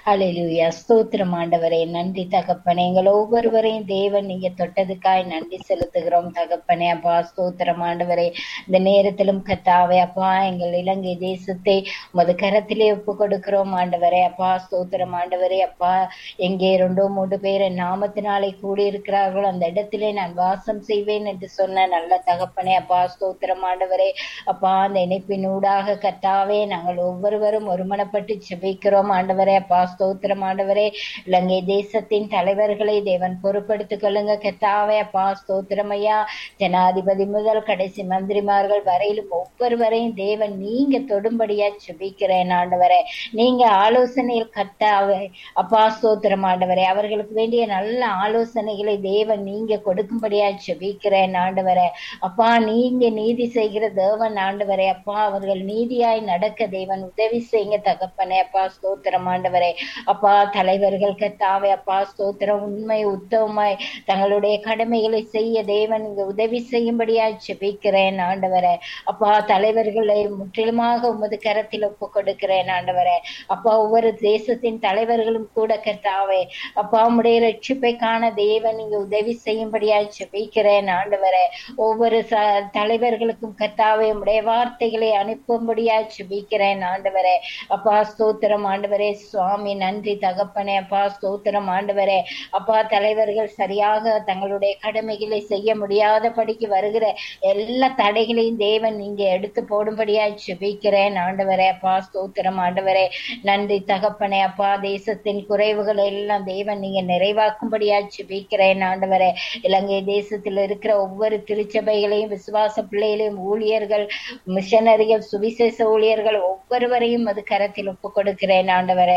அல்லேலூயா ஸ்தோத்திரம் ஆண்டவரே நன்றி தகப்பனே எங்கள் ஒவ்வொருவரையும் தேவன் நீங்க தொட்டதுக்காய் நன்றி செலுத்துகிறோம் தகப்பனே அப்பா ஸ்தோத்திரம் ஆண்டவரே இந்த நேரத்திலும் கத்தாவே அப்பா எங்கள் இலங்கை தேசத்தை உமது கரத்திலே ஒப்பு கொடுக்கிறோம் ஆண்டவரே அப்பா ஸ்தோத்திரம் ஆண்டவரே அப்பா எங்கே இரண்டோ மூன்று பேர் என் நாமத்தினாலே கூடியிருக்கிறார்களோ அந்த இடத்திலே நான் வாசம் செய்வேன் என்று சொன்ன நல்ல தகப்பனே அப்பா ஸ்தோத்திரம் ஆண்டவரே அப்பா அந்த இணைப்பின் ஊடாக கத்தாவே நாங்கள் ஒவ்வொருவரும் ஒருமனப்பட்டு செபிக்கிறோம் ஆண்டவரே அப்பா ஸ்தோத்திரம் ஆண்டவரே இலங்கை தேசத்தின் தலைவர்களை தேவன் பொறுப்படுத்திக் கொள்ளுங்க கத்தாவே அப்பா ஸ்தோத்திரம் ஐயா ஜனாதிபதி முதல் கடைசி மந்திரிமார்கள் வரையிலும் ஒவ்வொருவரையும் தேவன் நீங்க தொடும்படியா செபிக்கிறேன் ஆண்டவரே நீங்க ஆலோசனையில் கத்தாவே அப்பா ஸ்தோத்திரம் ஆண்டவரே அவர்களுக்கு வேண்டிய நல்ல ஆலோசனைகளை தேவன் நீங்க கொடுக்கும்படியா செபிக்கிறேன் ஆண்டவரே அப்பா நீங்க நீதி செய்கிற தேவன் ஆண்டவரே அப்பா அவர்கள் நீதியாய் நடக்க தேவன் உதவி செய்யுங்க தகப்பனே அப்பா ஸ்தோத்திரம் ஆண்டவரே அப்பா தலைவர்கள் கத்தாவே அப்பா ஸ்தோத்திரம் உண்மை உத்தவமாய் தங்களுடைய கடமைகளை செய்ய தேவன் இங்க உதவி செய்யும்படியாய் செபிக்கிறேன் ஆண்டவரே அப்பா தலைவர்களை முற்றிலுமாக உமது கரத்தில் ஒப்பு கொடுக்கிறேன் ஆண்டவரே அப்பா ஒவ்வொரு தேசத்தின் தலைவர்களும் கூட கத்தாவே அப்பா உம்முடைய ரட்சிப்பை காண தேவன் இங்க உதவி செய்யும்படியாய் செபிக்கிறேன் ஆண்டவரே ஒவ்வொரு ச தலைவர்களுக்கும் கத்தாவே உம்முடைய வார்த்தைகளை அனுப்பும்படியாய் செபிக்கிறேன் ஆண்டவரே அப்பா ஸ்தோத்திரம் ஆண்டவரே சுவாமி நன்றி தகப்பனே அப்பா ஸ்தோத்திரம் ஆண்டவரே அப்பா தலைவர்கள் சரியாக தங்களுடைய கடமைகளை செய்ய முடியாதபடிக்கு வருகிற எல்லா தடைகளையும் தேவன் நீங்க எடுத்து போடும்படியாய் செபிக்கிறேன் ஆண்டவரே அப்பா ஸ்தோத்திரம் ஆண்டவரே நன்றி தகப்பனே அப்பா தேசத்தின் குறைவுகள் எல்லாம் தேவன் நீங்க நிறைவாக்கும்படியாய் செபிக்கிறேன் ஆண்டவரே இலங்கை தேசத்தில் இருக்கிற ஒவ்வொரு திருச்சபைகளையும் விசுவாச பிள்ளைகளையும் ஊழியர்கள் மிஷனரிகள் சுவிசேஷ ஊழியர்கள் ஒவ்வொருவரையும் அது கரத்தில் ஒப்பு கொடுக்கிறேன் ஆண்டவரே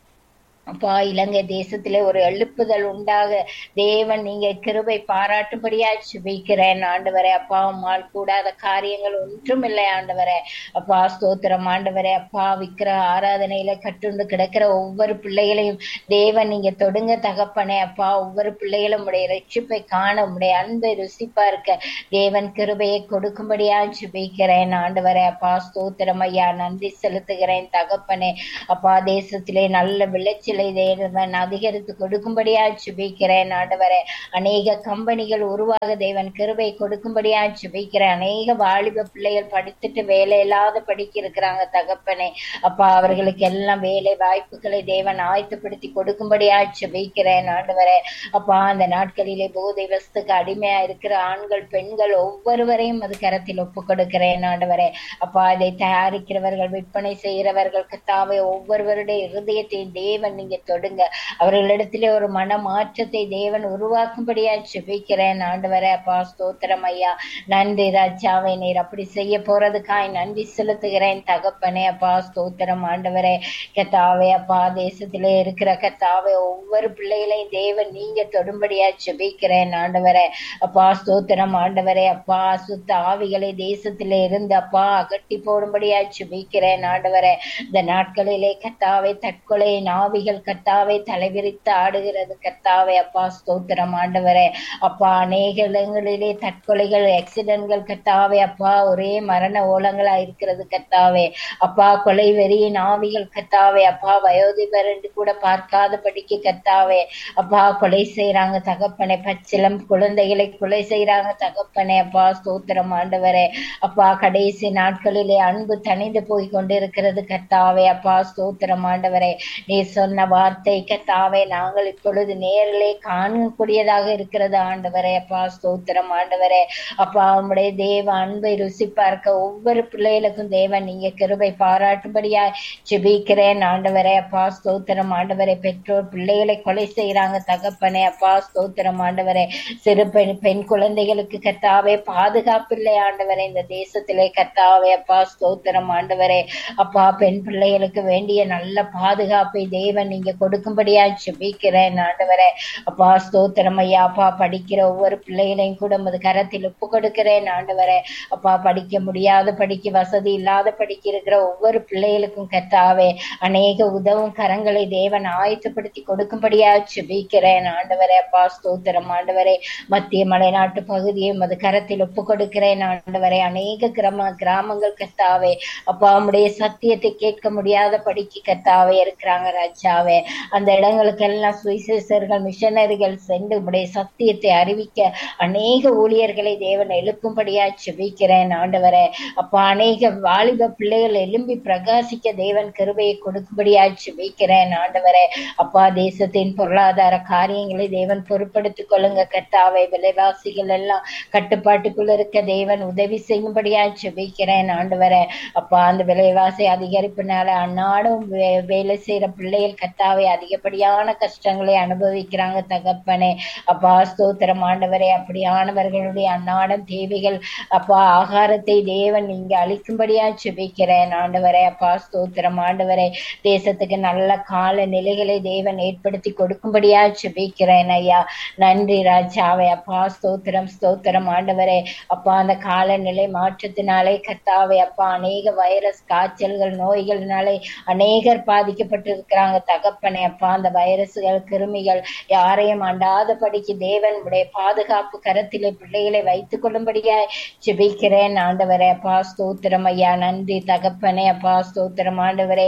அப்பா இலங்கை தேசத்திலே ஒரு எழுப்புதல் உண்டாக தேவன் நீங்க கிருபை பாராட்டும்படியா சுபிக்கிறேன் ஆண்டவரே அப்பா உம்மால் கூடாத காரியங்கள் ஒன்றும் இல்லை ஆண்டவரே அப்பா ஸ்தோத்திரம் ஆண்டவரே அப்பா விக்கிர ஆராதனையில கட்டுண்டு கிடக்கிற ஒவ்வொரு பிள்ளைகளையும் தேவன் நீங்க தொடுங்க தகப்பனே அப்பா ஒவ்வொரு பிள்ளைகளும் உடைய ரட்சிப்பை காண உடைய அன்பை ருசிப்பா இருக்க தேவன் கிருபையை கொடுக்கும்படியா சுபிக்கிறேன் ஆண்டவரே அப்பா ஸ்தோத்திரம் ஐயா நன்றி செலுத்துகிறேன் தகப்பனே அப்பா தேசத்திலே நல்ல விளைச்சல் விளைச்சலை தேவன் அதிகரித்து கொடுக்கும்படியா சுபிக்கிறேன் ஆண்டவரே அநேக கம்பெனிகள் உருவாக தேவன் கிருபை கொடுக்கும்படியா சுபிக்கிறேன் அநேக வாலிப பிள்ளைகள் படித்துட்டு வேலை இல்லாத படிக்க இருக்கிறாங்க தகப்பனே அப்பா அவர்களுக்கு எல்லாம் வேலை வாய்ப்புகளை தேவன் ஆயத்தப்படுத்தி கொடுக்கும்படியா சுபிக்கிறேன் ஆண்டவரே அப்பா அந்த நாட்களிலே போதை வஸ்துக்கு அடிமையா இருக்கிற ஆண்கள் பெண்கள் ஒவ்வொருவரையும் அது கரத்தில் ஒப்பு கொடுக்கிறேன் ஆண்டவரே அப்பா இதை தயாரிக்கிறவர்கள் விற்பனை செய்கிறவர்கள் கத்தாவை ஒவ்வொருவருடைய இருதயத்தையும் தேவன் நீங்க தொடுங்க அவர்களிடத்திலே ஒரு மன மாற்றத்தை தேவன் உருவாக்கும்படியா செபிக்கிறேன் ஆண்டவரே அப்பா ஸ்தோத்திரம் ஐயா நன்றி ராஜாவை நீர் அப்படி செய்ய போறதுக்காய் நன்றி செலுத்துகிறேன் தகப்பனே அப்பா ஸ்தோத்திரம் ஆண்டவரே கத்தாவே அப்பா தேசத்திலே இருக்கிற கத்தாவே ஒவ்வொரு பிள்ளைகளையும் தேவன் நீங்க தொடும்படியா செபிக்கிறேன் ஆண்டவரே அப்பா ஸ்தோத்திரம் ஆண்டவரே அப்பா சுத்த ஆவிகளை தேசத்திலே இருந்து அப்பா அகட்டி போடும்படியா செபிக்கிறேன் ஆண்டவரே இந்த நாட்களிலே கத்தாவை தற்கொலை நாவிகள் கத்தாவை தலைவிரித்து ஆடுகிறது கத்தாவே அப்பா ஸ்தோத்திரம் ஆண்டவரே அப்பா அநேக இடங்களிலே தற்கொலைகள் ஆக்சிடென்ட்கள் கத்தாவே அப்பா ஒரே மரண ஓலங்களா இருக்கிறது கத்தாவே அப்பா கொலை வெறியின் ஆவிகள் கத்தாவே அப்பா வயோதிபர் என்று கூட பார்க்காத படிக்கு கத்தாவே அப்பா கொலை செய்யறாங்க தகப்பனே பச்சிலம் குழந்தைகளை கொலை செய்யறாங்க தகப்பனே அப்பா ஸ்தோத்திரம் ஆண்டவரே அப்பா கடைசி நாட்களிலே அன்பு தணிந்து போய் கொண்டிருக்கிறது கத்தாவே அப்பா ஸ்தோத்திரம் ஆண்டவரே நீ சொன்ன வார்த்தை கத்தாவே நாங்கள் இப்பொழுது நேரிலே காணக்கூடியதாக இருக்கிறது ஆண்டவரே அப்பா ஸ்தோத்திரம் ஆண்டவரே அப்பா உம்முடைய தேவ அன்பை ருசி பார்க்க ஒவ்வொரு பிள்ளைகளுக்கும் தேவன் நீங்க கிருபை பாராட்டும்படியா ஜெபிக்கிறேன் ஆண்டவரே அப்பா ஸ்தோத்திரம் ஆண்டவரே பெற்றோர் பிள்ளைகளை கொலை செய்யறாங்க தகப்பனே அப்பா ஸ்தோத்திரம் ஆண்டவரே சிறு பெண் பெண் குழந்தைகளுக்கு கத்தாவே பாதுகாப்பு இல்லை ஆண்டவரே இந்த தேசத்திலே கத்தாவே அப்பா ஸ்தோத்திரம் ஆண்டவரே அப்பா பெண் பிள்ளைகளுக்கு வேண்டிய நல்ல பாதுகாப்பை தேவன் நீங்க கொடுக்கும்படியா ஜெபிக்கிறேன் ஆண்டவரே அப்பா ஸ்தோத்திரம் ஐயா அப்பா படிக்கிற ஒவ்வொரு பிள்ளைகளையும் கூட உமது கரத்தில் ஒப்பு கொடுக்கிறேன் ஆண்டவரே அப்பா படிக்க முடியாத படிக்க வசதி இல்லாத படிக்க இருக்கிற ஒவ்வொரு பிள்ளைகளுக்கும் கத்தாவே அநேக உதவும் கரங்களை தேவன் ஆயத்தப்படுத்தி கொடுக்கும்படியா ஜெபிக்கிறேன் ஆண்டவரே அப்பா ஸ்தோத்திரம் ஆண்டவரே மத்திய மலைநாட்டு பகுதியை உமது கரத்தில் ஒப்பு கொடுக்கிறேன் ஆண்டவரே அநேக கிராம கிராமங்கள் கத்தாவே அப்பா உம்முடைய சத்தியத்தை கேட்க முடியாத படிக்கு கத்தாவே இருக்கிறாங்க ராஜா ராஜாவே அந்த இடங்களுக்கெல்லாம் சுவிசேஷர்கள் மிஷனரிகள் சென்று உடைய சத்தியத்தை அறிவிக்க அநேக ஊழியர்களை தேவன் எழுப்பும்படியா செபிக்கிறேன் ஆண்டவரே அப்ப அநேக வாலிப பிள்ளைகள் எழும்பி பிரகாசிக்க தேவன் கிருபையை கொடுக்கும்படியா செபிக்கிறேன் ஆண்டவரே அப்பா தேசத்தின் பொருளாதார காரியங்களை தேவன் பொறுப்படுத்திக் கொள்ளுங்க கர்த்தாவை விலைவாசிகள் எல்லாம் கட்டுப்பாட்டுக்குள்ள இருக்க தேவன் உதவி செய்யும்படியா செபிக்கிறேன் ஆண்டவரே அப்பா அந்த விலைவாசி அதிகரிப்புனால அன்னாடும் வே- வேலை செய்யற பிள்ளைகள் கர்த்தாவை அதிகப்படியான கஷ்டங்களை அனுபவிக்கிறாங்க தகப்பனே அப்பா ஸ்தோத்திரம் ஆண்டவரே அப்படியானவர்களுடைய அன்னாடம் தேவைகள் அப்பா ஆகாரத்தை தேவன் நீங்க அளிக்கும்படியா செபிக்கிறேன் ஆண்டவரே அப்பா ஸ்தோத்திரம் ஆண்டவரே தேசத்துக்கு நல்ல கால நிலைகளை தேவன் ஏற்படுத்தி கொடுக்கும்படியா செபிக்கிறேன் ஐயா நன்றி ராஜாவே அப்பா ஸ்தோத்திரம் ஸ்தோத்திரம் ஆண்டவரே அப்பா அந்த காலநிலை மாற்றத்தினாலே கர்த்தாவே அப்பா அநேக வைரஸ் காய்ச்சல்கள் நோய்கள்னாலே அநேகர் பாதிக்கப்பட்டிருக்கிறாங்க தகப்பனே அப்பா அந்த வைரஸ்கள் கிருமிகள் யாரையும் அண்டாதபடிக்கு தேவன் உடைய பாதுகாப்பு கரத்திலே பிள்ளைகளை வைத்துக் கொள்ளும்படியா ஜெபிக்கிறேன் ஆண்டவரே அப்பா ஸ்தோத்திரம் ஐயா நன்றி தகப்பனே அப்பா ஸ்தோத்திரம் ஆண்டவரே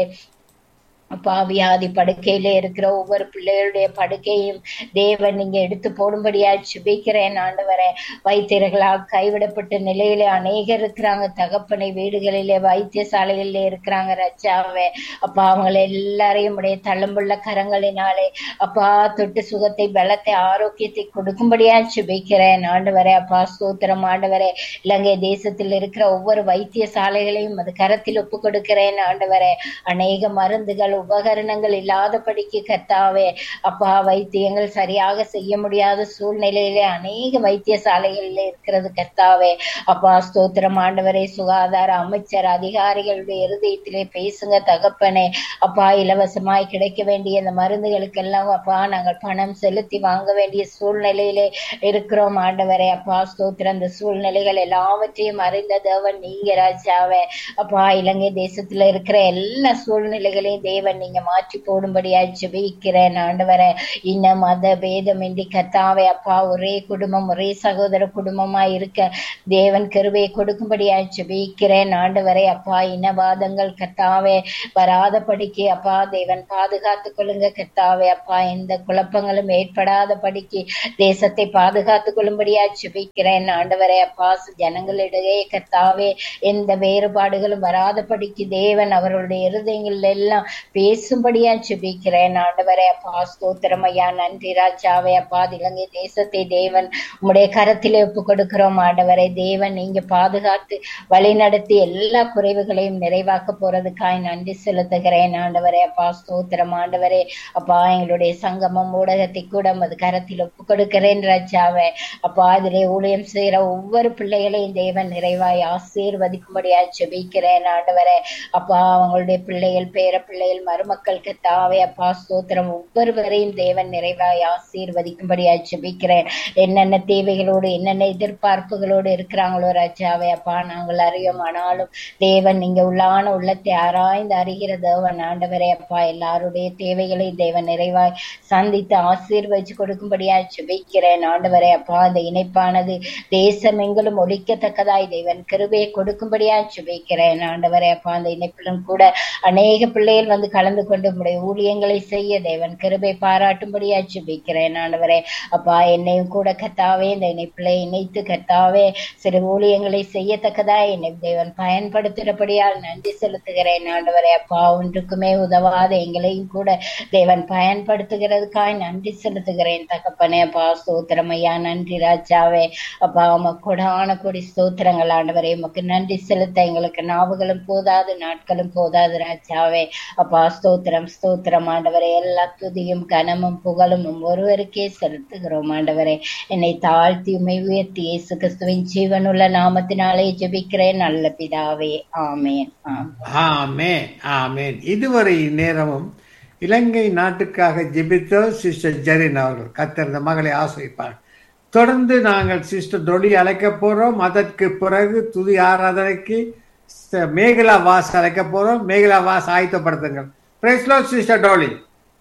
அப்பா வியாதி படுக்கையில இருக்கிற ஒவ்வொரு பிள்ளைகளுடைய படுக்கையும் தேவன் நீங்க எடுத்து போடும்படியா சுபிக்கிறேன் ஆண்டவரே வைத்தியர்களால் கைவிடப்பட்ட நிலையில அநேகர் இருக்கிறாங்க தகப்பனை வீடுகளிலே வைத்தியசாலைகளிலே இருக்கிறாங்க ரச்சாவே அப்பா அவங்களை எல்லாரையும் உடைய தள்ளும்புள்ள கரங்களினாலே அப்பா தொட்டு சுகத்தை பலத்தை ஆரோக்கியத்தை கொடுக்கும்படியா சுபிக்கிறேன் ஆண்டவரே அப்பா ஸ்தோத்திரம் ஆண்டவரே இலங்கை தேசத்தில் இருக்கிற ஒவ்வொரு வைத்தியசாலைகளையும் அது கரத்தில் ஒப்பு கொடுக்கிறேன் ஆண்டவரே அநேக மருந்துகள் உபகரணங்கள் இல்லாதபடிக்கு கர்த்தாவே அப்பா வைத்தியங்கள் சரியாக செய்ய முடியாத சூழ்நிலையிலே அநேக வைத்தியசாலைகளில் இருக்கிறது கர்த்தாவே அப்பா ஸ்தோத்திரம் ஆண்டவரே சுகாதார அமைச்சர் அதிகாரிகளுடைய இருதயத்திலே பேசுங்க தகப்பனே அப்பா இலவசமாய் கிடைக்க வேண்டிய இந்த மருந்துகளுக்கெல்லாம் அப்பா நாங்கள் பணம் செலுத்தி வாங்க வேண்டிய சூழ்நிலையிலே இருக்கிறோம் ஆண்டவரே அப்பா ஸ்தோத்திரம் இந்த சூழ்நிலைகள் எல்லாவற்றையும் அறிந்த தேவன் நீங்க ராஜாவே அப்பா இலங்கை தேசத்துல இருக்கிற எல்லா சூழ்நிலைகளையும் தேவன் நீங்க மாற்றி போடும்படியா ஜெபிக்கிறேன் ஆண்டவரே இன்ன மத பேதமின்றி கத்தாவே அப்பா ஒரே குடும்பம் ஒரே சகோதர குடும்பமா இருக்க தேவன் கிருபையை கொடுக்கும்படியா ஜெபிக்கிறேன் ஆண்டவரே அப்பா இனவாதங்கள் கத்தாவே வராதபடிக்கு அப்பா தேவன் பாதுகாத்துக் கொள்ளுங்க கத்தாவே அப்பா எந்த குழப்பங்களும் ஏற்படாதபடிக்கு தேசத்தை பாதுகாத்துக் கொள்ளும்படியா ஜெபிக்கிறேன் ஆண்டவரே அப்பா ஜனங்களிடையே கத்தாவே எந்த வேறுபாடுகளும் வராதபடிக்கு தேவன் அவர்களுடைய இருதயங்கள் எல்லாம் பேசும்படியா ஜெபிக்கிறேன் ஆண்டவரே அப்பா ஸ்தோத்திரம் ஐயா நன்றி ராஜாவே அப்பா இலங்கை தேசத்தை தேவன் உம்முடைய கரத்திலே ஒப்பு கொடுக்கிறோம் ஆண்டவரை தேவன் நீங்க பாதுகாத்து வழி நடத்தி எல்லா குறைவுகளையும் நிறைவாக்க போறதுக்காய் நன்றி செலுத்துகிறேன் ஆண்டவரே அப்பா ஸ்தோத்திரம் ஆண்டவரே அப்பா எங்களுடைய சங்கமம் ஊடகத்தை கூட உமது கரத்தில் ஒப்பு கொடுக்கிறேன் ராஜாவே அப்பா அதிலே ஊழியம் செய்யற ஒவ்வொரு பிள்ளைகளையும் தேவன் நிறைவாய் ஆசீர்வதிக்கும்படியா ஜெபிக்கிறேன் ஆண்டவரே அப்பா அவங்களுடைய பிள்ளைகள் பேர பிள்ளைகள் மருமக்களுக்கு தாவே அப்பா ஸ்தோத்திரம் ஒவ்வொருவரையும் தேவன் நிறைவாய் ஆசீர்வதிக்கும்படியா ஜெபிக்கிறேன் என்னென்ன தேவைகளோடு என்னென்ன எதிர்பார்ப்புகளோடு இருக்கிறாங்களோ ராஜாவே அப்பா நாங்கள் அறியோம் ஆனாலும் தேவன் நீங்க உள்ளான உள்ளத்தை ஆராய்ந்து அறிகிற தேவன் ஆண்டவரே அப்பா எல்லாருடைய தேவைகளையும் தேவன் நிறைவாய் சந்தித்து ஆசீர்வதிச்சு கொடுக்கும்படியா ஜெபிக்கிறேன் ஆண்டவரே அப்பா இந்த இணைப்பானது தேசம் எங்கிலும் ஒழிக்கத்தக்கதாய் தேவன் கிருபையை கொடுக்கும்படியா ஜெபிக்கிறேன் ஆண்டவரே அப்பா அந்த இணைப்பிலும் கூட அநேக பிள்ளைகள் வந்து கலந்து கொண்டு உடைய ஊழியங்களை செய்ய தேவன் கிருபை பாராட்டும்படியா ஜெபிக்கிறேன் ஆண்டவரே அப்பா என்னையும் கூட கத்தாவே இந்த இணைப்பிலை இணைத்து கத்தாவே சிறு ஊழியங்களை செய்யத்தக்கதா என்னை தேவன் பயன்படுத்துகிறபடியால் நன்றி செலுத்துகிறேன் ஆண்டவரே அப்பா ஒன்றுக்குமே உதவாத எங்களையும் கூட தேவன் பயன்படுத்துகிறதுக்காய் நன்றி செலுத்துகிறேன் தகப்பனே அப்பா ஸ்தோத்திரம் ஐயா நன்றி ராஜாவே அப்பா உமக்கு கொடான கொடி ஸ்தோத்திரங்கள் ஆண்டவரே உமக்கு நன்றி செலுத்த எங்களுக்கு நாவுகளும் போதாது நாட்களும் போதாது ராஜாவே அப்பா ஸ்தோத்திரம் ஸ்தோத்திரம் ஆண்டவரே எல்லா துதியும் கனமும் புகழும் உம் ஒருவருக்கே செலுத்துகிறோம் ஆண்டவரே என்னை தாழ்த்தி உமை உயர்த்தி இயேசு கிறிஸ்துவின் ஜீவனுள்ள நாமத்தினாலே ஜெபிக்கிறேன் நல்ல பிதாவே ஆமேன் ஆம் ஆமென் ஆமென் இதுவரை நேரமும் இலங்கை நாட்டுக்காக ஜெபித்த சிஸ்டர் ஜெரின் அவர்கள் கத்தர் இந்த மகளை ஆசிரிப்பார் தொடர்ந்து நாங்கள் சிஸ்டர் டொலி அழைக்க போறோம் அதற்கு பிறகு துதி ஆராதனைக்கு ச- மேகலா வாஸ் அழைக்க போறோம் மேகலா வாஸ் ஆயத்தப்படுத்துங்கள் praise Lord sister Dolly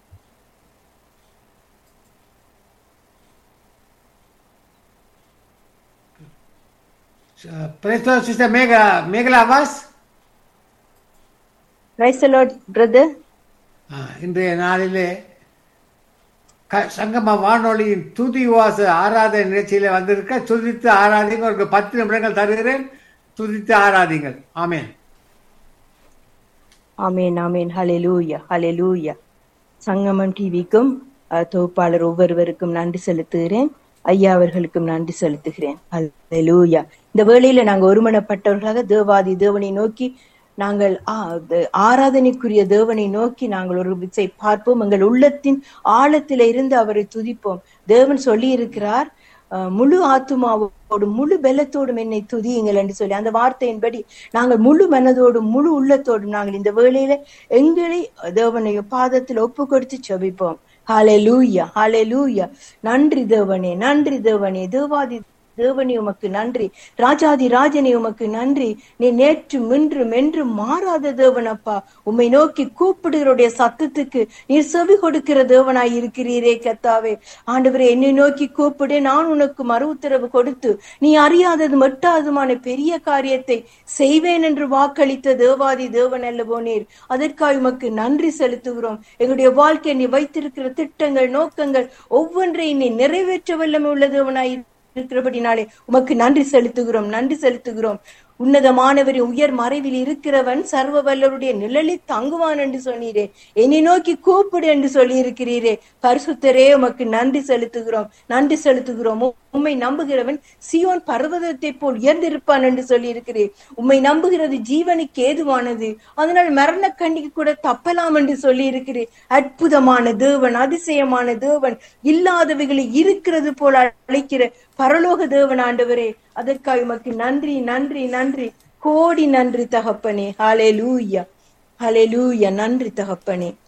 praise Lord sister மேகா Mekala Vas Praise the Lord, brother. ஆ, இன்றைய நாளிலே க- சங்கம வானொலியின் துதி வாச ஆராதனை நிகழ்ச்சியில வந்திருக்க துதித்து ஆராதிங்க ஒரு பத்து நிமிடங்கள் தருகிறேன் துதித்து ஆராதிங்கள் ஆமென் ஆமேன் ஆமேன் ஹalleluya ஹalleluya சங்கமம் டிவிக்கும் அஹ், தொகுப்பாளர் ஒவ்வொருவருக்கும் நன்றி செலுத்துகிறேன் ஐயா அவர்களுக்கும் நன்றி செலுத்துகிறேன் ஹalleluya இந்த வேளையில நாங்க ஒருமனப்பட்டவர்களாக தேவாதி தேவனை நோக்கி நாங்கள் ஆ- த- ஆராதனைக்குரிய தேவனை நோக்கி நாங்கள் ஒரு விசை பார்ப்போம் எங்கள் உள்ளத்தின் ஆழத்தில இருந்து அவரை துதிப்போம் தேவன் சொல்லி இருக்கிறார் அஹ், முழு ஆத்துமாவோடும் முழு பலத்தோடும் என்னை துதியுங்கள் என்று சொல்லி அந்த வார்த்தையின்படி நாங்கள் முழு மனதோடும் முழு உள்ளத்தோடும் நாங்கள் இந்த வேளையில எங்களை தேவனைய பாதத்தில் ஒப்பு கொடுத்து செபிப்போம் ஹாலே லூயா ஹாலே லூயா நன்றி தேவனே நன்றி தேவனே தேவாதி தேவனே உமக்கு நன்றி ராஜாதி ராஜனே உமக்கு நன்றி நீ நேற்று மின்றும் என்றும் மாறாத தேவனப்பா உம்மை நோக்கி கூப்பிடுகிறோடைய சத்தத்துக்கு நீர் செவி கொடுக்கிற தேவனாய் இருக்கிறீரே கத்தாவே ஆண்டவரே என்னை நோக்கி கூப்பிடு நான் உனக்கு மறு உத்தரவு கொடுத்து நீ அறியாதது மட்டாதுமான பெரிய காரியத்தை செய்வேன் என்று வாக்களித்த தேவாதி தேவன் அல்லவோ நீர் அதற்காக உமக்கு நன்றி செலுத்துகிறோம் எங்களுடைய வாழ்க்கை நீ வைத்திருக்கிற திட்டங்கள் நோக்கங்கள் ஒவ்வொன்றையும் நீ நிறைவேற்ற வல்லமை உள்ள தேவனாய் இருக்கிறபடினாலே உமக்கு நன்றி செலுத்துகிறோம் நன்றி செலுத்துகிறோம் உன்னதமானவரின் உயர் மறைவில் இருக்கிறவன் சர்வ வல்லருடைய நிழலில் தங்குவான் என்று சொன்னீரே என்னை நோக்கி கூப்பிடு என்று சொல்லி இருக்கிறீரே பரிசுத்தரே உமக்கு நன்றி செலுத்துகிறோம் நன்றி செலுத்துகிறோம் உம்மை நம்புகிறவன் சியோன் பர்வதத்தை போல் உயர்ந்திருப்பான் என்று சொல்லி இருக்கிறேன் உம்மை நம்புகிறது ஜீவனுக்கு ஏதுவானது அதனால் மரண கண்டிக்கு கூட தப்பலாம் என்று சொல்லி இருக்கிறேன் அற்புதமான தேவன் அதிசயமான தேவன் இல்லாதவைகளை இருக்கிறது போல அழைக்கிற பரலோக தேவன் ஆண்டவரே அதற்காக உமக்கு நன்றி நன்றி நன்றி கோடி நன்றி தகப்பனே ஹalleluya ஹalleluya நன்றி தகப்பனே